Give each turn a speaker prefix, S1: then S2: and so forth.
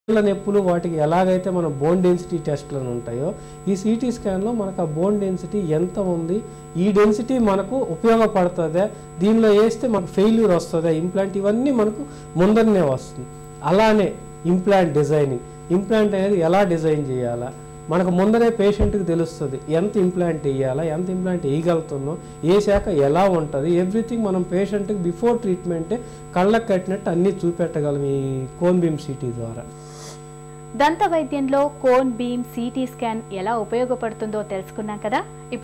S1: కీళ్ళ నొప్పులు వాటికి ఎలాగైతే మన బోన్ డెన్సిటీ టెస్ట్లు ఉంటాయో ఈ సిటీ స్కాన్లో మనకు ఆ బోన్ డెన్సిటీ ఎంత ఉంది ఈ డెన్సిటీ మనకు ఉపయోగపడుతుందా దీనిలో వేస్తే మనకు ఫెయిల్యూర్ వస్తుందా ఇంప్లాంట్ ఇవన్నీ మనకు ముందరనే వస్తుంది అలానే ఇంప్లాంట్ డిజైనింగ్ ఇంప్లాంట్ అనేది ఎలా డిజైన్ చేయాలా మనకు ముందరే పేషెంట్కి తెలుస్తుంది ఎంత ఇంప్లాంట్ వేయాలా ఎంత ఇంప్లాంట్ వేయగలుగుతున్నాం ఏ శాఖ ఎలా ఉంటుంది ఎవ్రీథింగ్ మనం పేషెంట్కి బిఫోర్ ట్రీట్మెంటే కళ్ళకు కట్టినట్టు అన్నీ చూపెట్టగలం ఈ కోన్ బీమ్ సిటీ ద్వారా
S2: దంత వైద్యంలో కోన్ బీమ్ సిటీ స్కాన్ ఎలా ఉపయోగపడుతుందో తెలుసుకున్నాం కదా